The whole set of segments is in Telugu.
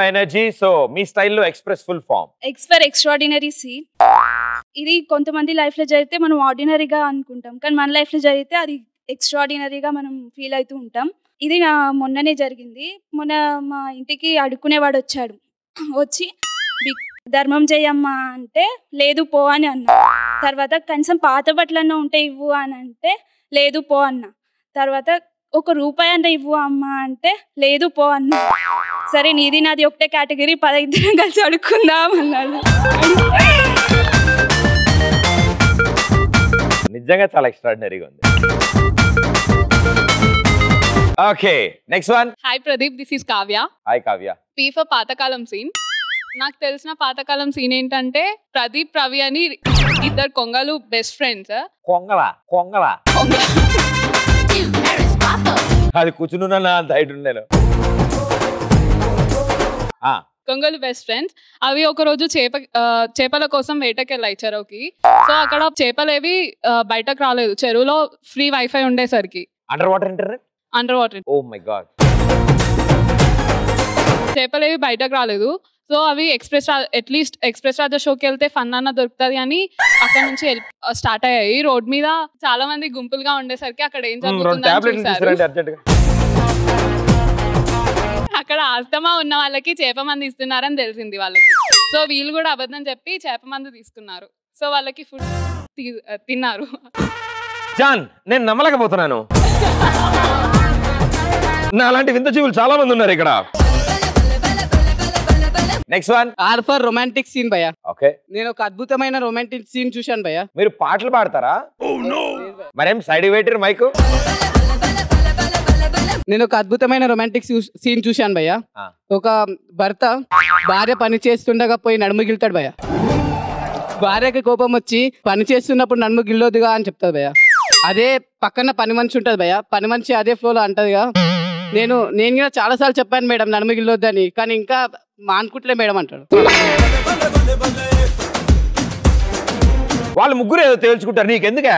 ఎనర్జీ సో మీ స్టైల్లో express full form X for extraordinary scene ఇది కొంతమంది లైఫ్లో జరిగితే మనం ఆర్డినరీగా అనుకుంటాం కానీ మన లైఫ్లో జరిగితే అది ఎక్స్ట్రాడినరీగా మనం ఫీల్ అవుతూ ఉంటాం ఇది నా మొన్ననే జరిగింది మొన్న మా ఇంటికి అడుక్కునేవాడు వచ్చాడు వచ్చి "బి- ధర్మం చేయమ్మా అంటే లేదు పో అని అన్న తర్వాత కనీసం పాత బట్టలన్నా ఉంటే ఇవ్వు అని అంటే లేదు పో అన్న తర్వాత ఒక రూపాయి అన్న ఇవ్వు అమ్మా అంటే లేదు పో అన్న సరే నీది నాది ఒకటే కేటగిరీ పదైద్దరం కలిసి అడుక్కుందాం అన్నాడు నిజంగా చాలా ఎక్స్ట్రాడినరీగా ఉంది okay next one hi Pradeep this is Kavya hi Kavya P for పాతకాలం సీన్ నాకు తెలిసిన పాతకాలం సీన్ ఏంటంటే ప్రదీప్ ప్రవి అని ఇద్దరు కొంగలు బెస్ట్ ఫ్రెండ్స్ కొంగల కొంగల అది కూర్చున్నా అంత హైట్ నేను ఆ, కొంగలు బెస్ట్ ఫ్రెండ్స్ అవి ఒక రోజు చేప ఆ, చేపల కోసం వేటకెళ్ళాయి చెరువుకి సో అక్కడ చేపలేవి ఆ, బయటకు రాలేదు చెరువులో ఫ్రీ వైఫై ఉండేసరికి under water internet under water oh my god చేపలేవి బయటకు రాలేదు సో అవి ఎక్స్ప్రెస్ అట్లీస్ట్ ఎక్స్ప్రెస్ రాజా షోకి వెళ్తే ఫన్ అన్న దొరుకుతుంది అని అక్కడ నుంచి స్టార్ట్ అయ్యాయి రోడ్ మీద చాలా మంది గుంపులుగా ఉండేసరికి అక్కడ ఏం రెండు జరుగుతుందని టాబ్లెట్లు చూశారు తీసుకురండి అర్జెంట్ గా అక్కడ ఆస్తమా ఉన్న వాళ్ళకి చేప మంది ఇస్తున్నారని తెలిసింది వాళ్ళకి సో వీళ్ళు కూడా అబద్ధం చెప్పి చేప మందు తీసుకున్నారు సో వాళ్ళకి ఫుడ్ తిన్నారు జాన్ నేను నమ్మలేకపోతున్నాను నా అలాంటి వింత జీవులు చాలా మంది ఉన్నారు ఇక్కడ next one R for romantic scene భయ్య ఓకే నేను ఒక అద్భుతమైన రొమాంటిక్ సీన్ చూశాను భయ్య మీరు పాటలు పాడతారా మరేం సైడ్ వెయిటర్ మైకు నేను ఒక అద్భుతమైన రొమాంటిక్ సీన్ చూశాను భయ్య ఆ. ఒక భర్త భార్య పని చేస్తుండగా పోయి నడుము గిల్తాడు భయ్య భార్యకి కోపం వచ్చి పని చేస్తున్నప్పుడు నడుము గిల్లొద్దుగా అని చెప్తాడు భయ్య అదే పక్కన పని మనిషి ఉంటది భయ్య పని మనిషి అదే ఫ్లోలో అంటదిగా నేను నేను కూడా చాలా సార్లు చెప్పాను మేడం నడుము గిల్లొద్దని కానీ ఇంకా మానుకుంటలే మేడం అంటాడు వాళ్ళు ముగ్గురు ఏదో తేల్చుకుంటారు నీకెందుకే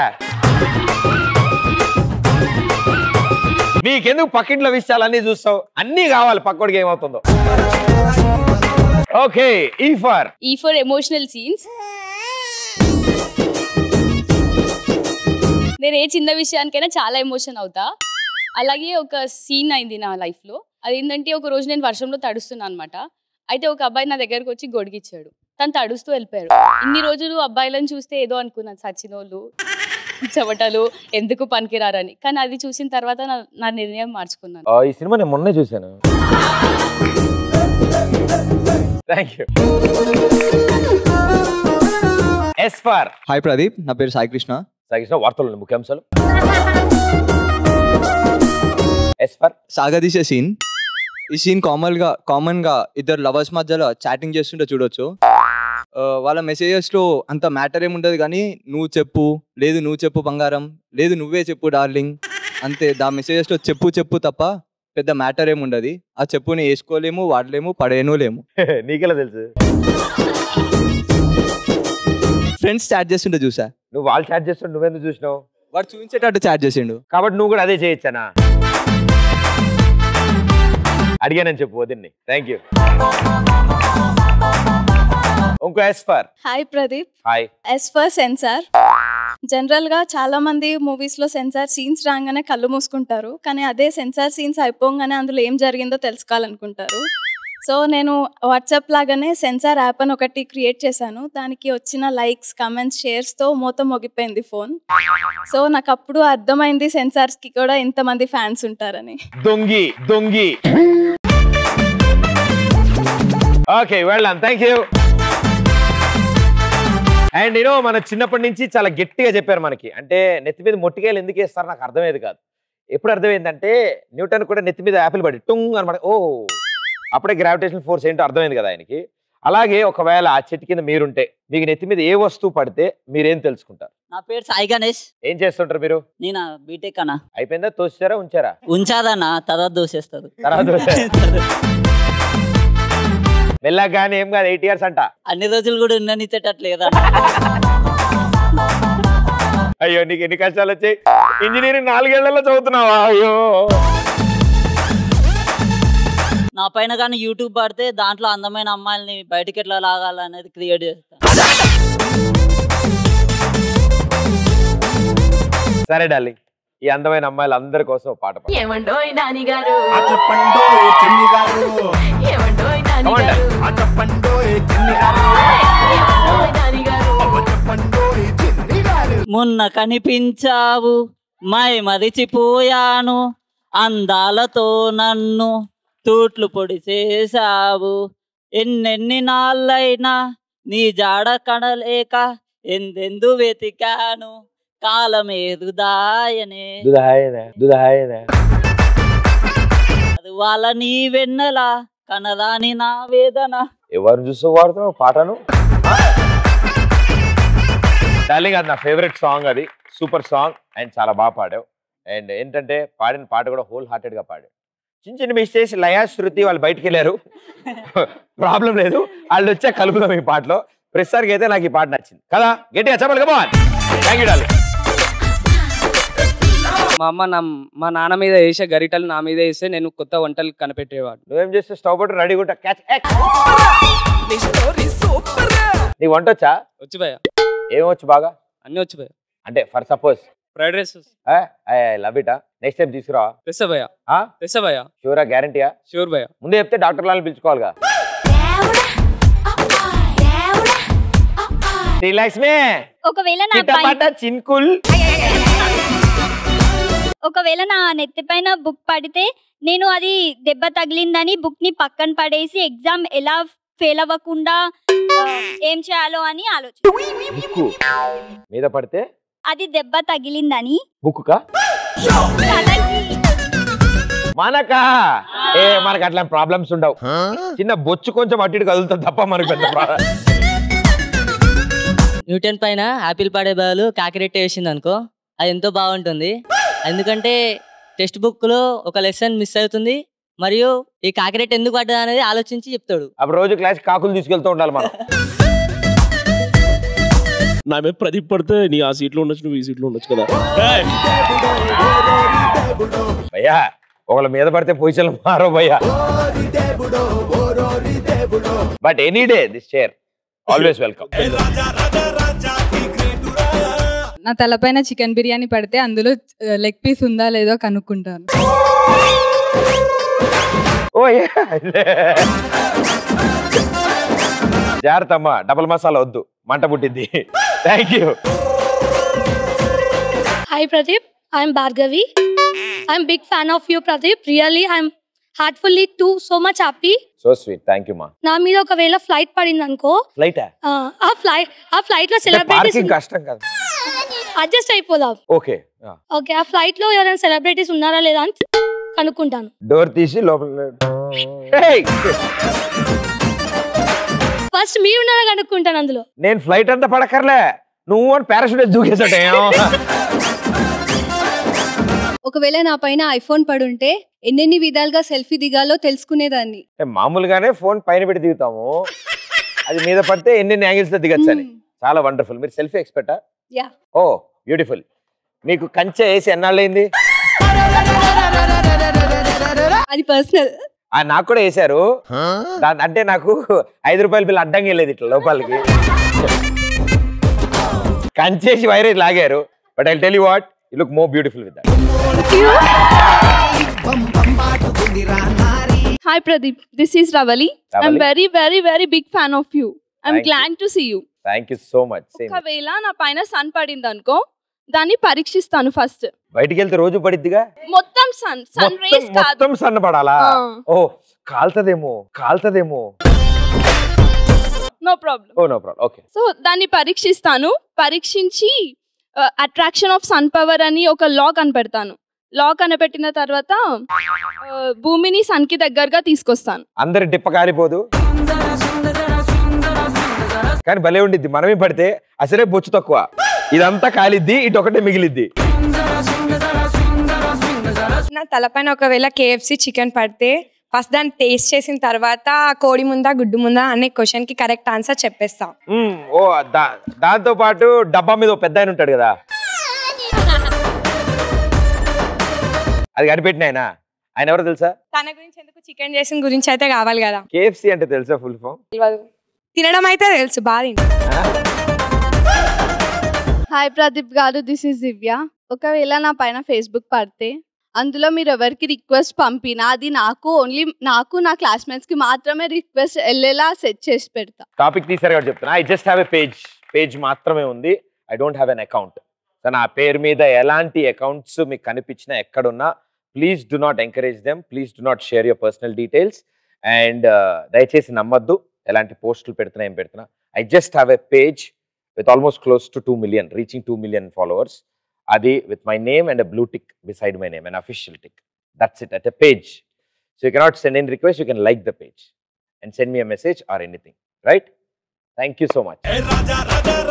నీకెందుకు పక్కింట్లో విషయాలు అన్ని చూస్తావు అన్నీ కావాలి పక్కోడికి ఏమవుతుందో ఓకే ఈ ఫర్ ఈ ఫర్ ఎమోషనల్ సీన్స్ నేను ఏ చిన్న విషయానికైనా చాలా ఎమోషన్ అవుతా అలాగే ఒక సీన్ అయింది నా లైఫ్లో అదేంటంటే ఒక రోజు నేను వర్షంలో తడుస్తున్నాను అనమాట అయితే ఒక అబ్బాయి నా దగ్గరకు వచ్చి గొడిగిచ్చాడు తను తడుస్తూ వెళ్ళిపోయాడు ఇన్ని రోజులు అబ్బాయిలను చూస్తే ఏదో అనుకున్నాను సచినోళ్ళు చెమటలు ఎందుకు పనికిరారని కానీ అది చూసిన తర్వాత నా నా నిర్ణయం మార్చుకున్నాను ఈ సినిమా నేను మొన్నే చూశాను thank you S for hi Pradeep నా పేరు సాయి కృష్ణ సాగిసిన వార్తలు ముఖ్యాంశాలు ఎస్ ఫర్ సాగదీసే సీన్ ఈ సీన్ కామన్ గా కామన్ గా ఇద్దరు లవర్స్ మధ్యలో చాటింగ్ చేస్తుంటే చూడొచ్చు ఆ, వాళ్ళ మెసేజెస్ లో అంత మ్యాటర్ ఏముండదు కానీ నువ్వు చెప్పు లేదు నువ్వు చెప్పు బంగారం లేదు నువ్వే చెప్పు డార్లింగ్ అంతే దా మెసేజెస్ లో చెప్పు చెప్పు తప్ప పెద్ద మ్యాటర్ ఏముండదు ఆ చెప్పుని వేసుకోలేము వాడలేము పడేయను లేము నీకెలా తెలుసు ఫ్రెండ్స్ చాట్ చేస్తుంటే చూసా నువ్వు వాళ్ళు చాట్ చేస్తుంటే నువ్వెందుకు చూసినావు వాడు చూపించేటట్టు చాట్ చేసిండు కాబట్టి నువ్వు కూడా అదే చేయొచ్చానా అడిగానని చెప్పు వదిన్ని థ్యాంక్ యూ ఇంకో S for hi Pradeep hi S for censor జనరల్గా చాలా మంది మూవీస్లో సెన్సార్ సీన్స్ రాగానే కళ్ళు మూసుకుంటారు కానీ అదే సెన్సార్ సీన్స్ అయిపోగానే అందులో ఏం జరిగిందో తెలుసుకోవాలనుకుంటారు సో నేను వాట్సాప్ లాగానే సెన్సార్ యాప్ అని ఒకటి క్రియేట్ చేశాను దానికి వచ్చిన లైక్స్ కమెంట్స్ షేర్స్తో మూత మోగిపోయింది ఫోన్ సో నాకు అప్పుడు అర్థమైంది సెన్సార్స్కి కూడా ఇంతమంది ఫ్యాన్స్ ఉంటారని దొంగి దొంగి ఓకే వెళ్ళాం థ్యాంక్ యూ అండ్ నేను మన చిన్నప్పటి నుంచి చాలా గట్టిగా చెప్పారు మనకి అంటే నెత్తి మీద మొట్టికాయలు ఎందుకు వేస్తారు నాకు అర్థమయ్యేది కాదు ఎప్పుడు అర్థమైందంటే న్యూటన్ కూడా నెత్తి మీద యాపిల్ పడి టుంగ్ అనమాట ఓ అప్పుడే గ్రావిటేషన్ ఫోర్స్ ఏంటో అర్థమైంది కదా ఆయనకి అలాగే ఒకవేళ ఆ చెట్టు కింద మీరుంటే మీకు నెత్తి మీద ఏ వస్తువు పడితే మీరేం తెలుసుకుంటారు నా పేరు సాయి గణేష్ ఏం చేస్తుంటారు మీరు నేను బీటెక్ అన్న అయిపోయిందా తోసారా ఉంచారా ఉంచాదన్న తర్వాత దోసేస్తుంది తర్వాత వెళ్ళగానే ఏం కాదు ఎయిట్ ఇయర్స్ అంట అన్ని రోజులు కూడా ఉండనిచ్చేటట్లేదా అయ్యో నీకు ఎన్ని కష్టాలు వచ్చాయి ఇంజనీరింగ్ నాలుగేళ్లలో చదువుతున్నావా అయ్యో నా పైన కానీ యూట్యూబ్ పడితే దాంట్లో అందమైన అమ్మాయిల్ని బయటికి ఎట్లా లాగాలనేది క్రియేట్ చేస్తాను సరే డార్లింగ్ ఈ అందమైన అమ్మాయిలు అందరి కోసం ఒక పాట పాడు. ఏమండోయ్ నాని గారు ఆ చెప్పండో చిన్ని గారు ఏమండోయ్ నాని Come on, గారు ఆ చెప్పండో చిన్ని గారు ఏమండోయ్ నాని గారు అవ్వ చెప్పండో చిన్ని గారు మొన్న కనిపించావు మై మరిచిపోయాను అందాలతో నన్ను తూట్లు పొడి చేశావు ఎన్నెన్ని నాళ్ళైనా నీ జాడ కడలేక ఎందెందు వెతికాను కాలమేదు దాయనే దుదాయనే దుదాయనే అది వాళ్ళ నీ వెన్నెల కనరాని నా వేదన ఎవరిని చూస్తూ వాడుతున్నావు పాటను డార్లింగ్ అది నా ఫేవరెట్ సాంగ్ అది సూపర్ సాంగ్ అండ్ చాలా బాగా పాడావు అండ్ ఏంటంటే పాడిన పాట కూడా హోల్ హార్టెడ్ గా పాడావు చిన్న చిన్న మిస్టేక్స్ లయా శృతి వాళ్ళు బయటికి వెళ్ళారు ప్రాబ్లం లేదు వాళ్ళు వచ్చా కలుపుదాం ఈ పాటలో ప్రస్తుతానికి అయితే నాకు ఈ పాట నచ్చింది కదా గట్టిగా చెప్పాలి కదా థ్యాంక్ యూ డార్లింగ్ మా అమ్మ నా మా నాన్న మీద వేసే గరిటలు నా మీద వేస్తే నేను కొత్త వంటలు కనిపెట్టేవాడు నువ్వేం చేస్తే స్టవ్ పట్టు రెడీ ఉంటా క్యాచ్ నీకు వంట వచ్చా వచ్చి భయ ఏమొచ్చు బాగా అన్నీ వచ్చి భయ అంటే for suppose fried rice I love it next time తీసుకురా తెస్తా భయ తెస్తా భయ షూరా గ్యారంటీయా షూర్ భయ ముందే చెప్తే డాక్టర్ లాని పిలుచుకోవాలిగా శ్రీలక్ష్మి ఒకవేళ నా పై- చిట్టపట చిన్కుల్ ఒకవేళ నా నెత్తిపైన బుక్ పడితే నేను అది దెబ్బ తగిలిందని బుక్ ని పక్కన పడేసి ఎగ్జామ్ ఎలా ఫెయిల్ అవ్వకుండా ఆ, ఏం చేయాలో అని ఆలోచన బుక్కు మీద పడితే అది దెబ్బ తగిలిందని బుక్కుకా తలకి మనకా ఏ మనకు అట్లా ప్రాబ్లమ్స్ ఉండవు చిన్న బొచ్చు కొంచెం అటు ఇటు కదులుతుంది తప్ప మనకు పెద్ద problem. న్యూటన్ పైన యాపిల్ పడే బదులు కాకిరెట్ట వేసింది అనుకో అది ఎంతో బాగుంటుంది ఎందుకంటే టెక్స్ట్ బుక్లో ఒక లెసన్ మిస్ అవుతుంది మరియు ఈ కాకిరెట్ ఎందుకు పడ్డది అనేది ఆలోచించి చెప్తాడు అప్పుడు రోజు క్లాస్ కాకులు తీసుకెళ్తూ ఉండాలి మనం నా మీద ప్రదీప్ పడితే నీ ఆ సీట్లో ఉండొచ్చు నువ్వు ఈ సీట్లో ఉండొచ్చు కదా భయ్యా ఒకళ్ళ మీద పడితే పొజిషన్ మారో భయ్యా but any day this chair always welcome నా తలపైన చికెన్ బిర్యానీ పడితే అందులో లెగ్ పీస్ ఉందా లేదో కనుక్కుంటాను ఓ జాగ్రత్త అమ్మా డబల్ మసాలా వద్దు మంట పుట్టింది thank you Hi Pradeep, I'm Bhargavi. I'm big fan of you Pradeep. Really, I'm heartfully too so much happy. So sweet thank you మా నా మీద ఒకవేళ ఫ్లైట్ పడింది అనుకో ఫ్లైట్ ఆ ఫ్లైట్ ఆ ఫ్లైట్ లో సెలబ్రిటీస్ పార్కింగ్ కష్టం కదా అడ్జస్ట్ అయిపోదాం ఓకే ఓకే ఆ ఫ్లైట్ లో ఎవరైనా సెలబ్రిటీస్ ఉన్నారా లేదా అని కనుక్కుంటాను డోర్ తీసి లోపల Hey! ఫస్ట్ మీరు ఉన్నారా కనుక్కుంటాను అందులో నేను ఫ్లైట్ అంతా పడక్కర్లే నువ్వు అని పారాషూట్ దూకేసాటే ఒకవేళ నా పైన ఐఫోన్ పడుంటే ఎన్నెన్ని విధాలుగా సెల్ఫీ దిగాలో తెలుసుకునేదాన్ని మామూలుగానే ఫోన్ పైన పెట్టి దిగుతాము అది మీద పడితే ఎన్ని యాంగిల్స్ లో దిగచ్చు అని చాలా వండర్ఫుల్ మీరు సెల్ఫీ ఎక్స్పెక్టా యా ఓ బ్యూటిఫుల్ మీకు కంచె వేసి ఎన్నాళ్ళైంది అది పర్సనల్ ఆ నాకు కూడా వేశారు దాని అంటే నాకు ఐదు రూపాయల బిల్లు అడ్డంగా వెళ్ళేది ఇట్లా లోపలికి కంచేసి వైరే లాగారు but I tell you what you look more beautiful with Hi Pradeep, this is Ravali. I'm Ravali? very, very, very big fan of you. I'm Thank you. glad to see you. Thank you so much same ఒకవేళ నా పైన సన్ పడింది అనుకో దాన్ని పరీక్షిస్తాను ఫస్ట్ బయటికి వెళ్తే రోజు పడిద్దిగా మొత్తం సన్ సన్ రేస్ కాదు మొత్తం సన్న పడాలా ఆ. ఓ కాల్తదేమో కాల్తదేమో no problem oh no problem okay so దాన్ని పరీక్షిస్తాను పరీక్షించి అట్రాక్షన్ ఆఫ్ సన్ పవర్ అని ఒక లా కనిపెడతాను లా కనిపెట్టిన తర్వాత ఆ, భూమిని సన్ కి దగ్గరగా తీసుకొస్తాను అందరి డిప్ప కాలిపోదు కానీ భలే ఉండిద్ది మనమే పడితే అసలే బొచ్చు తక్కువ ఇదంతా కాలిద్ది ఇటు ఒకటే మిగిలిద్ది నా తలపైన ఒకవేళ కేఎఫ్సి చికెన్ పడితే ఫస్ట్ దాన్ని టేస్ట్ చేసిన తర్వాత ఆ కోడి ముందా గుడ్డు ముందా అనే క్వశ్చన్ కి కరెక్ట్ ఆన్సర్ చెప్పేస్తాం మ్మ్, ఓ దా దాంతో పాటు డబ్బా మీద ఓ పెద్ద ఆయన ఉంటాడు కదా అది కనిపెట్టిన ఆయన ఆయన ఎవరో తెలుసా తన గురించి ఎందుకు చికెన్ చేసిన గురించి అయితే కావాలి కదా కేఎఫ్సి అంటే తెలుసా ఫుల్ ఫామ్ తెలియదు తినడం అయితే తెలుసు బాగా తింటా. హాయ్ ప్రదీప్ గారు దిస్ ఇస్ దివ్య ఒకవేళ నా పైన ఫేస్బుక్ పడితే అందులో మీరు ఎవరికి రిక్వెస్ట్ పంపినా అది నాకు ఓన్లీ నాకు నా క్లాస్మేట్స్కి మాత్రమే రిక్వెస్ట్ వెళ్ళేలా సెట్ చేసి పెడతా టాపిక్ తీసారు కాబట్టి చెప్తున్నా I just have a page page మాత్రమే ఉంది I don't have an account so నా పేరు మీద ఎలాంటి అకౌంట్స్ మీకు కనిపించినా ఎక్కడున్నా please do not encourage them please do not share your personal details and దయచేసి నమ్మద్దు ఎలాంటి పోస్టులు పెడుతున్నా ఏం పెడుతున్నా I just have a page with almost close to two million reaching two million followers అది with my name and a blue tick beside my name and official tick that's it at a page so you cannot send an request you can like the page and send me a message or anything right thank you so much